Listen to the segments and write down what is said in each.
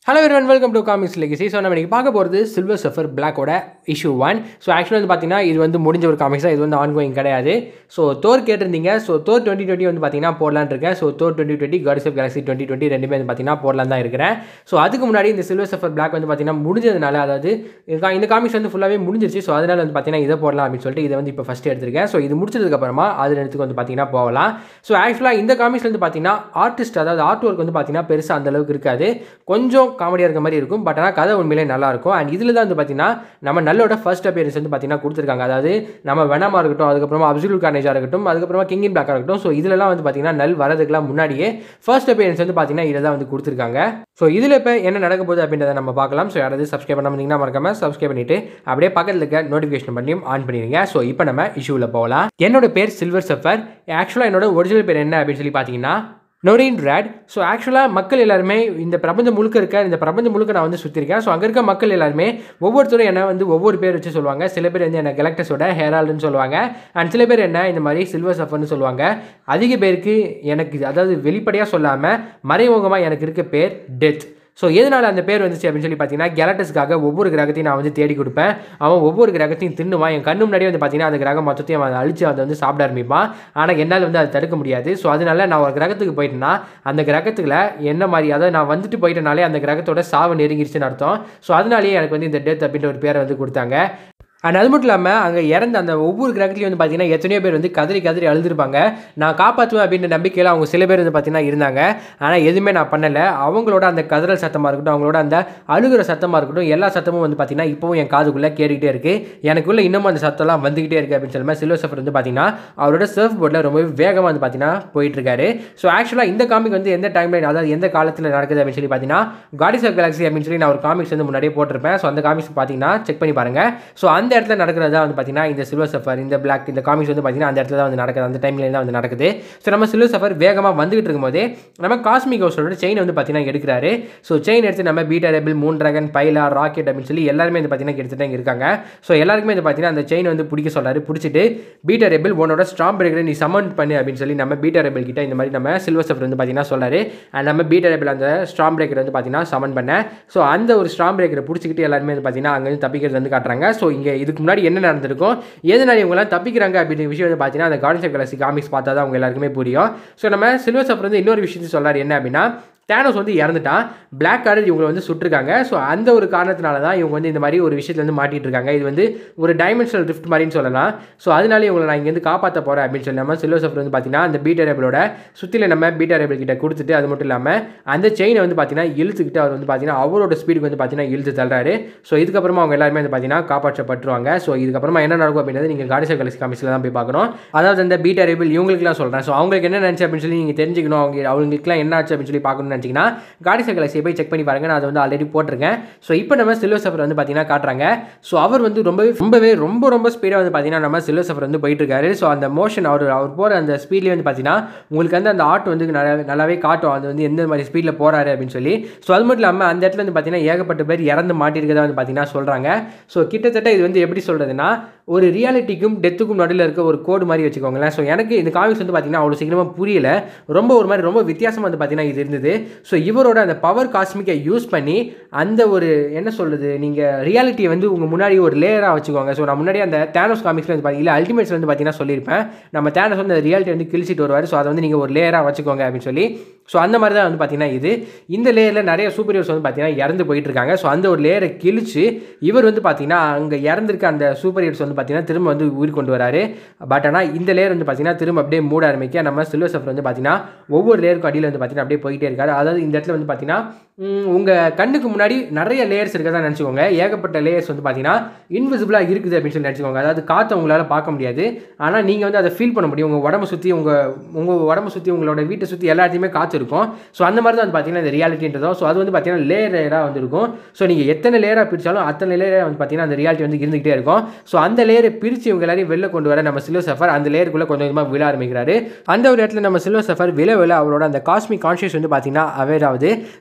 hello everyone welcome to comics legacy so நம்ம இன்றைக்கி பார்க்க போகிறது சில்வர் சஃபர் பிளாக்கோட இஷ்யூ ஒன் ஸோ ஆக்சுவலாக வந்து பார்த்தீங்கன்னா இது வந்து முடிஞ்ச ஒரு காமிக்ஸ் தான் இது வந்து ஆன்கோயிங் கிடையாது ஸோ தோர் கேட்டிருந்தீங்க ஸோ தோர் டுவெண்ட்டி டுவெண்ட்டி வந்து பார்த்தீங்கன்னா போடலான்னு இருக்கேன் so Thor twenty twenty guardians of galaxy twenty twenty ரெண்டுமே வந்து பார்த்தீங்கன்னா போடலாம் தான் இருக்கிறேன் ஸோ அதுக்கு முன்னாடி இந்த சில்வர் சஃபர் பிளாக் வந்து பார்த்தீங்கன்னா முடிஞ்சதுனால அதாவது இந்த- இந்த காமிக்ஸ் வந்து ஃபுல்லாகவே முடிஞ்சிருச்சு ஸோ அதனால வந்து பார்த்தீங்கன்னா இதை போடலாம் அப்படின்னு சொல்லிட்டு இதை வந்து இப்போ ஃபஸ்ட் எடுத்திருக்கேன் ஸோ இது முடிச்சதுக்கப்புறமா அது இடத்துக்கு வந்து பார்த்தீங்கன்னா போகலாம் ஸோ ஆக்சுவலாக இந்த காமிக்ஸ் வந்து பார்த்தீங்கன்னா ஆர்டிஸ்ட் அதாவது ஆர்ட் ஒர்க் வந்து பார்த்தீங்கன்னா பெருசாக அந்த அளவுக்கு இருக்காது கொஞ்சம் காமெடியாக இருக்க மாதிரி இருக்கும் பட் ஆனால் கதை உண்மையிலே நல்லா இருக்கும் அண்ட் இதில் தான் வந்து பார்த்தீங்கன்னா நம்ம நல்லோட ஃபர்ஸ்ட் அப்பியரன்ஸ் வந்து பார்த்தீங்கன்னா கொடுத்துருக்காங்க அதாவது நம்ம வெனமா இருக்கட்டும் அதுக்கப்புறமா அப்சுல் கார்னேஜாக இருக்கட்டும் அதுக்கப்புறமா கிங் இன் பிளாக்காக இருக்கட்டும் ஸோ இதுலலாம் வந்து பார்த்தீங்கன்னா நல் வரதுக்குலாம் முன்னாடியே ஃபர்ஸ்ட் அப்பியரன்ஸ் வந்து பார்த்தீங்கன்னா இதில் தான் வந்து கொடுத்துருக்காங்க ஸோ இதில் இப்போ என்ன நடக்க போகுது அப்படின்றத நம்ம பார்க்கலாம் ஸோ யாராவது சப்ஸ்கிரைப் பண்ண முடியுங்கன்னா மறக்காம சப்ஸ்கிரைப் பண்ணிட்டு அப்படியே பக்கத்தில் இருக்க நோட்டிஃபிகேஷன் பண்ணியும் ஆன் பண்ணிடுங்க ஸோ இப்போ நம்ம இஷ்யூவில் போகலாம் என்னோட பேர் சில்வர் சஃபர் ஆக்சுவலாக என்னோட ஒரிஜினல் பேர் என்ன அப்படின்னு சொல்லி பார்த்தீங்கன்னா நொரின் ரேட் ஸோ ஆக்சுவலாக மக்கள் எல்லாருமே இந்த பிரபஞ்சம் முழுக்க இருக்க இந்த பிரபஞ்சம் முழுக்க நான் வந்து சுற்றிருக்கேன் ஸோ அங்கே இருக்க மக்கள் எல்லாருமே ஒவ்வொருத்தரும் என்ன வந்து ஒவ்வொரு பேர் வச்சு சொல்லுவாங்க சில பேர் வந்து என்ன கெலக்டஸோட ஹேரால்டுன்னு சொல்லுவாங்க அண்ட் சில பேர் என்ன இந்த மாதிரி சில்வர் சஃபர்னு சொல்லுவாங்க அதிக பேருக்கு எனக்கு இது- அதாவது வெளிப்படையாக சொல்லாமல் மறைமுகமாக எனக்கு இருக்க பேர் டெத் ஸோ எதனால் அந்த பேர் வந்துச்சு அப்படின்னு சொல்லி பார்த்தீங்கன்னா கேலட்டஸ்க்காக ஒவ்வொரு கிரகத்தையும் நான் வந்து தேடி கொடுப்பேன் அவன் ஒவ்வொரு கிரகத்தையும் தின்னுவான் என் கண்ணு முன்னாடியே வந்து பார்த்தீங்கன்னா அந்த கிரகம் மொத்தத்தையும் அவன் அழிச்சு அதை வந்து சாப்பிட ஆரம்பிப்பான் ஆனால் என்னால் வந்து அதை தடுக்க முடியாது ஸோ அதனால நான் ஒரு கிரகத்துக்கு போயிட்டேன்னா அந்த கிரகத்துக்குள்ள என்ன மாதிரி அதாவது நான் வந்துட்டு போயிட்டனாலே அந்த கிரகத்தோட சாவு நெருங்கிருச்சுன்னு அர்த்தம் ஸோ அதனாலேயே எனக்கு வந்து இந்த டெத் அப்படின்ற ஒரு பேரை வந்து கொடுத்தாங்க அண்ட் அது மட்டும் இல்லாமல் அங்கே இறந்த அந்த ஒவ்வொரு கிரகத்துலையும் வந்து பார்த்தீங்கன்னா எத்தனையோ பேர் வந்து கதறி கதறி அழுதுருப்பாங்க நான் காப்பாற்றுவேன் அப்படின்ற நம்பிக்கையில் அவங்க சில பேர் வந்து பார்த்தீங்கன்னா இருந்தாங்க ஆனால் எதுவுமே நான் பண்ணலை அவங்களோட அந்த கதறல் சத்தமாக இருக்கட்டும் அவங்களோட அந்த அழுகிற சத்தமாக இருக்கட்டும் எல்லா சத்தமும் வந்து பார்த்தீங்கன்னா இப்போவும் என் காதுக்குள்ளே கேட்டுக்கிட்டே இருக்குது எனக்குள்ளே இன்னமும் அந்த சத்தம்லாம் வந்துக்கிட்டே இருக்குது அப்படின்னு சொல்லி சில்வர் சஃபர் வந்து பார்த்தீங்கன்னா அவரோட சர்ஃப் போர்டில் ரொம்பவே வேகமாக வந்து பார்த்தீங்கன்னா போயிட்டுருக்காரு ஸோ ஆக்சுவலாக இந்த காமிக் வந்து எந்த டைம் லைன் அதாவது எந்த காலத்தில் நடக்குது அப்படின்னு சொல்லி பார்த்தீங்கன்னா காடிஸ் ஆஃப் கேலக்ஸி அப்படின்னு சொல்லி நான் ஒரு காமிக்ஸ் வந்து முன்னாடியே போட்டிருப்பேன் ஸோ அந்த காமிக்ஸ் பார்த்தீங்கன்னா செக் பண்ணி பாருங்கள் ஸோ அந்த இடத்துல நடக்கிறதா வந்து பார்த்தீங்கன்னா இந்த சில்வர் சஃபர் இந்த பிளாக் இந்த காமிக்ஸ் வந்து பார்த்தீங்கன்னா அந்த இடத்துல தான் வந்து நடக்குது அந்த டைம்ல தான் வந்து நடக்குது ஸோ நம்ம சில்வர் சஃபர் வேகமாக வந்துகிட்டு இருக்கும்போதே நம்ம காஸ்மிக் ஹவுஸோட செயின் வந்து பார்த்தீங்கன்னா எடுக்கிறாரு ஸோ செயின் எடுத்து நம்ம Beta Ray Bill Moondragon Phyla rocket அப்படின்னு சொல்லி எல்லாருமே வந்து பார்த்தீங்கன்னா எடுத்துட்டு இங்க இருக்காங்க ஸோ எல்லாருக்குமே வந்து பார்த்தீங்கன்னா அந்த செயின் வந்து பிடிக்க சொல்றாரு பிடிச்சிட்டு பீட்டா ரெபிள் உன்னோட ஸ்ட்ராங் பிரேக்கரை நீ சமன் பண்ணு அப்படின்னு சொல்லி நம்ம பீட்டா ரெபிள் கிட்ட இந்த மாதிரி நம்ம சில்வர் சஃபர் வந்து பார்த்தீங்கன்னா சொல்றாரு அண்ட் நம்ம பீட்டா ரெபிள் அந்த ஸ்ட்ராங் பிரேக்கர் வந்து பார்த்தீங்கன்னா சமன் பண்ண ஸோ அந்த ஒரு ஸ்ட்ராங் பிரேக்கரை பிடிச்சிக்கிட்டு எல்லாருமே வந்து பார்த்தீங்கன்னா அங்கே வந்து தப்பிக்கிறது வந்து காட்டுறாங்க ஸோ இங்கே இதுக்கு முன்னாடி என்ன நடந்திருக்கும் எதனால இவங்கலாம் தப்பிக்கிறாங்க அப்படின்ற விஷயம் வந்து பார்த்தீங்கன்னா அந்த கார்டிஸ் ஆஃப் கேலக்ஸி காமிக்ஸ் பார்த்தா தான் அவங்க எல்லாருக்குமே புரியும் ஸோ நம்ம சில்வர் சஃபர் வந்து இன்னொரு விஷயத்தை சொல்றாரு என்ன அப்படின்னா தேனோஸ் வந்து இறந்துட்டான் பிளாக் கார்டர் இவங்க வந்து சுட்டிருக்காங்க ஸோ அந்த ஒரு காரணத்தினால தான் இவங்க வந்து இந்த மாதிரி ஒரு விஷயத்துல வந்து மாட்டிட்டு இருக்காங்க இது வந்து ஒரு டைமென்ஷனல் ரிஃப்ட் மாதிரின்னு சொல்லலாம் ஸோ அதனால இவங்களை நான் இங்கேருந்து காப்பாற்ற போகிறேன் அப்படின்னு சொல்லி நம்ம சில்வர் சஃபர் வந்து பார்த்தீங்கன்னா அந்த பீட்டா ரேபிளோட சுற்றில நம்ம பீட்டா ரேபிள் கிட்ட கொடுத்துட்டு அது மட்டும் இல்லாமல் அந்த செயினை வந்து பார்த்தீங்கன்னா இழுத்துக்கிட்டு அவர் வந்து பார்த்தீங்கன்னா அவரோட ஸ்பீடுக்கு வந்து பார்த்தீங்கன்னா இழுத்து தள்ளுறாரு ஸோ இதுக்கப்புறமா அவங்க எல்லாருமே வந்து பார்த்தீங்கன்னா காப்பாற்றப்பட்டுருவாங்க ஸோ இதுக்கப்புறமா என்ன நடக்கும் அப்படின்றது நீங்கள் காடிசா கலசி காமிக்ஸில் தான் போய் பார்க்கணும் அதாவது அந்த பீட்டா ரேபிள் இவங்களுக்குலாம் சொல்கிறேன் ஸோ அவங்களுக்கு என்ன நினச்சி அப்படின்னு சொல்லி நீங்கள் தெரிஞ்சுக்கணும் அவங்க அவங்களுக்குலாம் என்ன ஆச்சு அப்படின்னு சொல்லி பார்க்கணும்னு நினச்சிங்கன்னா காடிசா கலசியை போய் செக் பண்ணி பாருங்க நான் அதை வந்து ஆல்ரெடி போட்டிருக்கேன் ஸோ இப்போ நம்ம சில்வர் சஃபர் வந்து பார்த்தீங்கன்னா காட்டுறாங்க ஸோ அவர் வந்து ரொம்பவே ரொம்பவே ரொம்ப ரொம்ப ஸ்பீடாக வந்து பார்த்தீங்கன்னா நம்ம சில்வர் சஃபர் வந்து போயிட்டு இருக்காரு ஸோ அந்த மோஷன் அவர் அவர் போகிற அந்த ஸ்பீட்லேயே வந்து பார்த்தீங்கன்னா உங்களுக்கு வந்து அந்த ஆர்ட் வந்து நல்லா நல்லாவே காட்டும் அது வந்து எந்த மாதிரி ஸ்பீடில் போகிறாரு அப்படின்னு சொல்லி ஸோ அது மட்டும் இல்லாமல் அந்த இடத்துல வந்து பார்த்தீங்கன்னா ஏகப்பட்ட பேர் இறந்து மாட்டிருக்கதா வந்து பார்த்தீங்கன்னா சொல்கிறாங்க ஸோ கிட்டத்தட்ட இது வந்து எப்படி சொல்கிறதுனா ஒரு ரியாலிட்டிக்கும் டெத்துக்கும் நடுவில் இருக்க ஒரு கோடு மாதிரி வச்சுக்கோங்களேன் ஸோ எனக்கு இந்த காமிக்ஸ் வந்து பார்த்தீங்கன்னா அவ்வளோ சீக்கிரமாக புரியல ரொம்ப ஒரு மாதிரி ரொம்ப வித்தியாசமாக வந்து பார்த்தீங்கன்னா இது இருந்தது ஸோ இவரோட அந்த பவர் காஸ்மிக்கை யூஸ் பண்ணி அந்த ஒரு என்ன சொல்கிறது நீங்கள் ரியாலிட்டியை வந்து உங்கள் முன்னாடி ஒரு லேயராக வச்சுக்கோங்க ஸோ நான் முன்னாடி அந்த தேனோஸ் காமிக்ஸில் வந்து பார்த்தீங்கன்னா அல்டிமேட்ஸில் வந்து பார்த்தீங்கன்னா சொல்லியிருப்பேன் நம்ம தேனோஸ் வந்து ரியாலிட்டி வந்து கிழிச்சிட்டு வருவார் ஸோ அதை வந்து நீங்கள் ஒரு லேயராக வச்சுக்கோங்க அப்படின்னு சொல்லி ஸோ அந்த மாதிரி தான் வந்து பார்த்தீங்கன்னா இது இந்த லேயரில் நிறைய சூப்பர் ஹீரோஸ் வந்து பார்த்தீங்கன்னா இறந்து போயிட்டு இருக்காங்க ஸோ அந்த ஒரு லேயரை கிழிச்சு இவர் வந்து பார்த்தீங்கன்னா அங்கே இறந்துருக்க அந்த சூப்பர் ஹீரோஸ் வந்து பார்த்தீங்கன்னா திரும்ப வந்து உயிர் கொண்டு வராரு பட் ஆனால் இந்த லேயர் வந்து பார்த்தீங்கன்னா திரும்ப அப்படியே மூட ஆரம்பிக்க நம்ம சில்வர் சஃபர் வந்து பார்த்தீங்கன்னா ஒவ்வொரு லேயருக்கும் அடியில் வந்து பார்த்தீங்கன்னா அப்படியே போயிட்டே இருக்காரு அதாவது இந்த இடத்துல வந்து பார்த்தீங்கன்னா உங்கள் கண்ணுக்கு முன்னாடி நிறைய லேயர்ஸ் இருக்கதான் நினச்சிக்கோங்க ஏகப்பட்ட லேயர்ஸ் வந்து பார்த்தீங்கன்னா இன்விசிபிளாக இருக்குது அப்படின்னு சொல்லி நினச்சிக்கோங்க அதாவது காற்றை உங்களால் பார்க்க முடியாது ஆனால் நீங்கள் வந்து அதை ஃபீல் பண்ண முடியும் உங்கள் உடம்பு சுற்றி உங்கள் உங்கள் உடம்பு சுற்றி உங்களோட வீட்டை சுற்றி எல்லாத்தையுமே காற்று இருக்கும் ஸோ அந்த மாதிரி தான் வந்து பார்த்தீங்கன்னா இந்த ரியாலிட்டின்றதும் ஸோ அது வந்து பார்த்தீங்கன்னா லேயர் லேயராக வந்து இருக்கும் ஸோ நீங்கள் எத்தனை லேயராக பிரித்தாலும் அத்தனை லேயராக வந்து பார்த்தீங்கன்னா அந்த ரியாலிட்டி வந்து இருந்துகிட்டே இருக்கும் ஸோ அந்த லேயரை பிரித்து இவங்க எல்லாரையும் வெளில கொண்டு வர நம்ம சில்வர் சஃபர் அந்த லேயருக்குள்ளே கொஞ்சம் கொஞ்சமாக விழ ஆரம்பிக்கிறாரு அந்த ஒரு இடத்துல நம்ம சில்வர் சஃபர் விழ விழ அவரோட அந்த காஸ்மிக் கான்ஷியஸ் வந்து பார்த்தீங்கன்னா அவேர் ஆகுது ஸோ அந்த காஸ்மிக்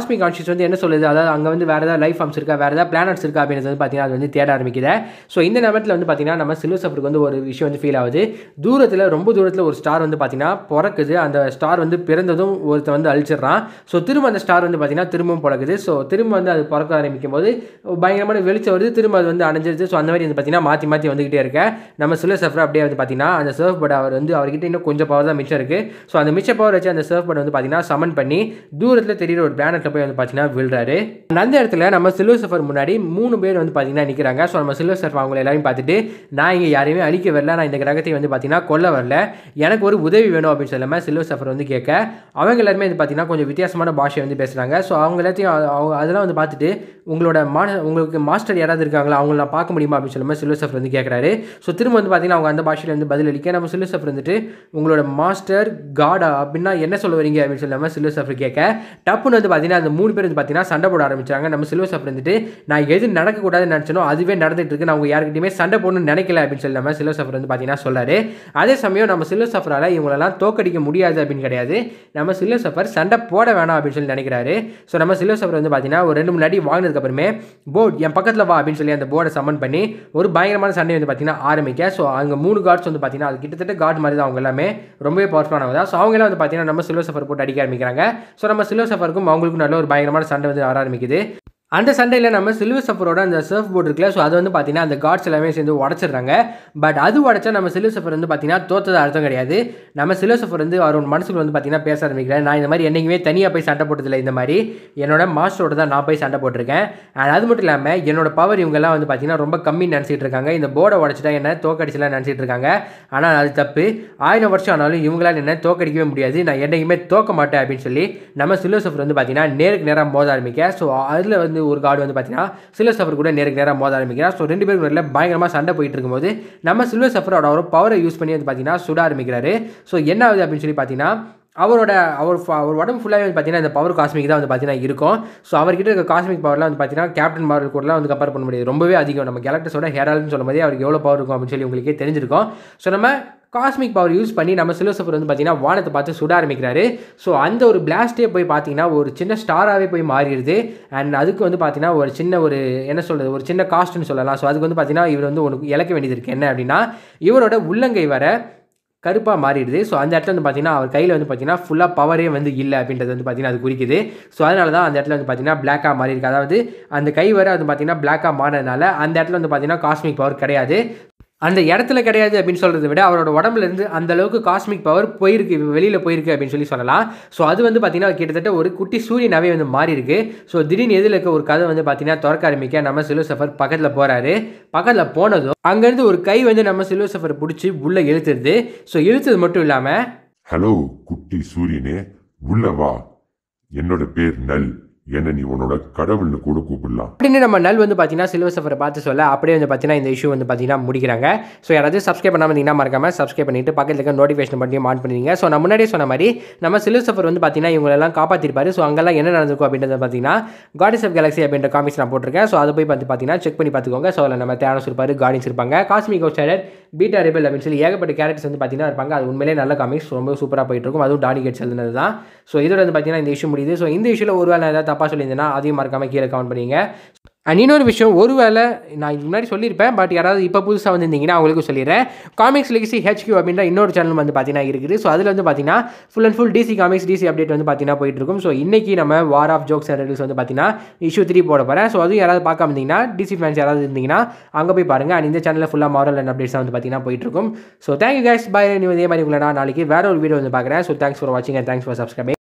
காஸ்மிக் கான்ஷியஸ் வந்து என்ன சொல்லுது அதாவது அங்கே வந்து வேறு ஏதாவது லைஃப் ஃபார்ம்ஸ் இருக்கா வேறு ஏதாவது பிளானட்ஸ் இருக்கா அப்படின்றது வந்து பார்த்தீங்கன்னா அது வந்து தேட ஆரம்பிக்குது ஸோ இந்த நேரத்தில் வந்து பார்த்தீங்கன்னா நம்ம சில்வர் சஃபருக்கு வந்து ஒரு விஷயம் வந்து ஃபீல் ஆகுது தூரத்தில் ரொம்ப தூரத்தில் ஒரு ஸ்டார் வந்து பார்த்தீங்கன்னா பிறக்குது அந்த ஸ்டார் வந்து பிறந்ததும் ஒருத்தன் வந்து அழிச்சிடுறான் ஸோ திரும்ப அந்த ஸ்டார் வந்து பார்த்தீங்கன்னா திரும்பவும் பிறக்குது ஸோ திரும்ப வந்து அது பிறக்க ஆரம்பிக்கும் போது பயங்கரமான வெளிச்சம் வருது திரும்ப அது வந்து அணைஞ்சிருது ஸோ அந்த மாதிரி வந்து பார்த்தீங்கன்னா மாற்றி மாற்றி வந்துக்கிட்டே இருக்க நம்ம சில்வர் சஃபர் அப்படியே வந்து பார்த்தீங்கன்னா அந்த சர்ஃப் போர்டு அவர் வந்து அவர்கிட்ட இன்னும் கொஞ்சம் பவர் தான் மிச்சம் இருக்குது ஸோ அந்த மிச்ச பவர் வச்சு அந்த சர்ஃப் போர்டு வந்து பார்த்தீங்கன்னா சமன் பண்ணி தூரத்தில் தெரியுற ஒரு பிளானட்டில் போய் வந்து பார்த்தீங்கன்னா விழுறாரு அந்த இடத்துல நம்ம சில்வர் சஃபர் முன்னாடி மூணு பேர் வந்து பார்த்தீங்கன்னா நிற்கிறாங்க ஸோ நம்ம சில்வர் சஃபர் அவங்களை எல்லாரையும் பார்த்துட்டு நான் இங்கே யாரையுமே அழிக்க வரல நான் இந்த கிரகத்தை வந்து பார்த்தீங்கன்னா கொல்ல வரல எனக்கு ஒரு உதவி வேணும் அப்படின்னு சொல்லாமல் சில்வர் சஃபர் வந்து கேட்க அவங்க எல்லாருமே வந்து பார்த்தீங்கன்னா கொஞ்சம் வித்தியாசமான பாஷை வந்து பேசுகிறாங்க ஸோ அவங்க எல்லாத்தையும் அ- அவங்க அதெல்லாம் வந்து பார்த்துட்டு உங்களோட மா உங்களுக்கு மாஸ்டர் யாராவது இருக்காங்களா அவங்கள நான் பார்க்க முடியுமா அப்படின்னு சொல்லும்போது சில்வர் சஃபர் வந்து கேட்குறாரு ஸோ திரும்ப வந்து பார்த்தீங்கன்னா அவங்க அந்த பாஷையில் வந்து பதில் அளிக்க நம்ம சில்வர் சஃபர் வந்துட்டு உங்களோட மாஸ்டர் காடா அப்படின்னா என்ன சொல்ல வரீங்க அப்படின்னு சொல்லாமல் சில்வர் சஃபர் கேட்க டப்புன்னு வந்து பார்த்தீங்கன்னா அந்த மூணு பேர் வந்து பார்த்தீங்கன்னா சண்டை போட ஆரம்பிச்சாங்க நம்ம சில்வர் சஃபர் வந்துட்டு நான் எது நடக்கக்கூடாதுன்னு நினச்சனோ அதுவே நடந்துட்டு இருக்கு நான் உங்க யாருக்கிட்டையுமே சண்டை போடணும்னு நினைக்கல அப்படின்னு சொல்லி நம்ம சில்வர் சஃபர் வந்து பார்த்தீங்கன்னா சொல்றாரு அதே சமயம் நம்ம சில்வர் சஃபரால் இவங்களெல்லாம் தோக்கடிக்க முடியாது அப்படின்னு கிடையாது நம்ம சில்வர் சஃபர் சண்டை போட வேணாம் அப்படின்னு சொல்லி நினைக்கிறாரு ஸோ நம்ம சில்வர் சஃபர் வந்து பார்த்தீங்கன்னா ஒரு ரெண்டு மூணு அடி வாங்கினதுக்கு அப்புறமே போர்ட் என் பக்கத்தில் வா அப்படின்னு சொல்லி அந்த போர்டை சம்மன் பண்ணி ஒரு பயங்கரமான சண்டை வந்து பார்த்தீங்கன்னா ஆரம்பிக்க ஸோ அங்கே மூணு கார்ட்ஸ் வந்து பார்த்தீங்கன்னா அது கிட்டத்தட்ட கார்டு மாதிரி தான் அவங்க எல்லாமே ரொம்பவே பவர்ஃபுல்லானவங்க தான் ஸோ அவங்க எல்லாம் வந்து பார்த்தீங்கன்னா நம்ம சில்வர் சஃபர் போட்டு அடிக்க ஆரம்பிக்கிறாங்க ஸோ நம்ம சில்வர் சஃபருக்கும் அவங்களுக்கும் நல்ல ஒரு பயங்கரமான சண்டை வந்து வர ஆரம்பிக்குது அந்த சண்டையில் நம்ம சில்வர் சஃபரோட அந்த சர்ஃப் போர்டு இருக்குல்ல ஸோ அது வந்து பார்த்தீங்கன்னா அந்த காட்ஸ் எல்லாமே சேர்ந்து உடச்சிடுறாங்க பட் அது உடச்சா நம்ம சில்வர் சஃபர் வந்து பார்த்தீங்கன்னா தோத்தது அர்த்தம் கிடையாது நம்ம சில்வர் சஃபர் வந்து அவரோட மனசுக்குள்ள வந்து பார்த்தீங்கன்னா பேச ஆரம்பிக்கிறேன் நான் இந்த மாதிரி என்னைக்குமே தனியாக போய் சண்டை போட்டதில்லை இந்த மாதிரி என்னோட மாஸ்டரோட தான் நான் போய் சண்டை போட்டிருக்கேன் And அது மட்டும் இல்லாமல் என்னோட பவர் இவங்கெல்லாம் வந்து பார்த்தீங்கன்னா ரொம்ப கம்மி நினச்சிட்டு இருக்காங்க இந்த போர்டை உடச்சிட்டா என்ன தோக்கடிச்சலாம் நினச்சிட்டு இருக்காங்க ஆனால் அது தப்பு ஆயிரம் வருஷம் ஆனாலும் இவங்களால என்ன தோக்கடிக்கவே முடியாது நான் என்னைக்குமே தோக்க மாட்டேன் அப்படின்னு சொல்லி நம்ம சில்வர் சஃபர் வந்து பார்த்தீங்கன்னா நேருக்கு நேராக மோத ஆரம்பிக்க ஸோ அதில் வந்து ஒரு கார்டு வந்து பார்த்தீங்கன்னா சில்வர் சஃபர் கூட நேருக்கு நேராக மோத ஆரம்பிக்கிறார் ஸோ ரெண்டு பேருக்கு நடுவில் பயங்கரமாக சண்டை போயிட்டு இருக்கும்போது நம்ம சில்வர் சஃபரோட ஒரு பவரை யூஸ் பண்ணி வந்து பார்த்தீங்கன்னா சுட ஆரம்பிக்கிறாரு ஸோ என்ன ஆகுது அப்படின்னு சொல்லி பார்த்தீங்கன்னா அவரோட அவர் ஃப- அவர் உடம்பு ஃபுல்லாகவே வந்து பார்த்தீங்கன்னா இந்த பவர் காஸ்மிக் தான் வந்து பார்த்தீங்கன்னா இருக்கும் ஸோ அவர்கிட்ட இருக்க காஸ்மிக் பவர்லாம் வந்து பார்த்தீங்கன்னா கேப்டன் மார்வல் கூடலாம் வந்து கம்பேர் பண்ண முடியாது ரொம்பவே அதிகம் நம்ம கேலக்டர்ஸோட ஹேரால்னு சொல்லும் போதே அவருக்கு எவ்வளோ பவர் இருக்கும் அப்படின்னு சொல்லி உங்களுக்கே தெரிஞ்சிருக்கும் ஸோ நம்ம காஸ்மிக் பவர் யூஸ் பண்ணி நம்ம சில்வர் சஃபர் வந்து பார்த்தீங்கன்னா வானத்தை பார்த்து சுட ஆரம்பிக்கிறாரு ஸோ அந்த ஒரு பிளாஸ்டே போய் பார்த்தீங்கன்னா ஒரு சின்ன ஸ்டாராகவே போய் மாறிடுது அண்ட் அதுக்கு வந்து பார்த்தீங்கன்னா ஒரு சின்ன ஒரு என்ன சொல்கிறது ஒரு சின்ன காஸ்ட்னு சொல்லலாம் ஸோ அதுக்கு வந்து பார்த்தீங்கன்னா இவர் வந்து உனக்கு இழக்க வேண்டியது இருக்குது என்ன அப்படின்னா இவரோட உள்ளங்கை வர கருப்பாக மாறிடுது ஸோ அந்த இடத்துல வந்து பார்த்தீங்கன்னா அவர் கையில் வந்து பார்த்தீங்கன்னா ஃபுல்லாக பவரே வந்து இல்லை அப்படின்றது வந்து பார்த்தீங்கன்னா அது குறிக்குது ஸோ அதனால தான் அந்த இடத்துல வந்து பார்த்தீங்கன்னா பிளாக்காக மாறி இருக்கு அதாவது அந்த கை வர வந்து பார்த்தீங்கன்னா பிளாக்காக மாறினதுனால அந்த இடத்துல வந்து பார்த்தீங்கன்னா காஸ்மிக் பவர் கிடையாது அந்த இடத்துல கிடையாது அப்படின்னு சொல்கிறத விட அவரோட உடம்புல இருந்து அந்த அளவுக்கு காஸ்மிக் பவர் போயிருக்கு வெளியில் போயிருக்கு அப்படின்னு சொல்லி சொல்லலாம் ஸோ அது வந்து பார்த்தீங்கன்னா கிட்டத்தட்ட ஒரு குட்டி சூரியனாவே வந்து மாறி இருக்கு ஸோ திடீர்னு எதில் இருக்க ஒரு கதை வந்து பார்த்தீங்கன்னா திறக்க ஆரம்பிக்க நம்ம சில்வர் சஃபர் பக்கத்தில் போகிறாரு பக்கத்தில் போனதும் அங்கேருந்து ஒரு கை வந்து நம்ம சில்வர் சஃபர் பிடிச்சி உள்ளே இழுத்துருது ஸோ இழுத்தது மட்டும் இல்லாமல் ஹலோ குட்டி சூரியனே உள்ள வா என்னோட பேர் நல் என்ன நீ உன்னோட கடவுள்னு கூட கூப்பிடலாம் அப்படின்னு நம்ம நல் வந்து பார்த்தீங்கன்னா சில்வர் சஃபரை பார்த்து சொல்ல அப்படியே வந்து பார்த்தீங்கன்னா இந்த இஷ்யூ வந்து பார்த்தீங்கன்னா முடிக்கிறாங்க ஸோ யாராவது சப்ஸ்கிரைப் பண்ணாமல் இருந்தீங்கன்னா மறக்காம சப்ஸ்கிரைப் பண்ணிட்டு பக்கத்தில் இருக்க நோட்டிஃபிகேஷன் பண்ணியும் ஆன் பண்ணிடுங்க ஸோ நான் முன்னாடியே சொன்ன மாதிரி நம்ம சில்வர் சஃபர் வந்து பார்த்தீங்கன்னா இவங்களெல்லாம் காப்பாற்றிருப்பாரு ஸோ அங்கெல்லாம் என்ன நடந்திருக்கும் அப்படின்றத பார்த்தீங்கன்னா கார்டிஸ் ஆஃப் கேலக்ஸி அப்படின்ற காமிக்ஸ் நான் போட்டிருக்கேன் ஸோ அதை போய் பார்த்து பார்த்தீங்கன்னா செக் பண்ணி பார்த்துக்கோங்க ஸோ அதில் நம்ம தேனஸ் இருப்பாரு கார்டின்ஸ் இருப்பாங்க காஸ்மிக் அவுட்சைடர் பீட்டா ரெபல் அப்படின்னு சொல்லி ஏகப்பட்ட கேரக்டர்ஸ் வந்து பார்த்தீங்கன்னா இருப்பாங்க அது உண்மையிலே நல்ல காமிக்ஸ் ரொம்ப சூப்பராக போயிட்டு இருக்கும் அதுவும் டானி கேட்ஸ் எழுதுனது தான் ஸோ இதோட வந்து பார்த்தீங்கன்னா இந்த இஷ்யூ முடியுது ஸோ இந்த இஷ்யூவில் ஒரு வேலை நான் ஏதாவது தப்பாக சொல்லியிருந்தேன்னா அதையும் மறக்காம கீழே கமெண்ட் பண்ணிங்க அண்ட் இன்னொரு விஷயம் ஒருவேளை நான் இதுக்கு முன்னாடி சொல்லியிருப்பேன் பட் யாராவது இப்போ புதுசாக வந்திருந்தீங்கன்னா அவங்களுக்கும் சொல்லிடுறேன் காமிக்ஸ் லெக்ஸி ஹெச்கியூ அப்படின்ற இன்னொரு சேனல் வந்து பார்த்தீங்கன்னா இருக்குது ஸோ அதில் வந்து பார்த்தீங்கன்னா full and full DC comics DC update வந்து பார்த்தீங்கன்னா போயிட்டு இருக்கும் ஸோ இன்னைக்கு நம்ம war of jokes and reviews வந்து பார்த்தீங்கன்னா இஷ்யூ த்ரீ போட போகிறேன் ஸோ அதுவும் யாராவது பார்க்காம இருந்தீங்கன்னா டிசி ஃபேன்ஸ் யாராவது இருந்தீங்கன்னா அங்கே போய் பாருங்கள் அண்ட் இந்த சேனலில் ஃபுல்லாக மாரல் அண்ட் அப்டேட்ஸ் வந்து பார்த்தீங்கன்னா போயிட்டு இருக்கும் ஸோ தேங்க்யூ கேஸ் பை நீ இதே மாதிரி உங்களை நான் நாளைக்கு வேற ஒரு வீடியோ வந்து பார்க்குறேன் ஸோ தேங்க்ஸ் ஃபார் வாட்சிங் அண்ட் தேங்க்ஸ் ஃபார் சப்ஸ்கிரைபிங்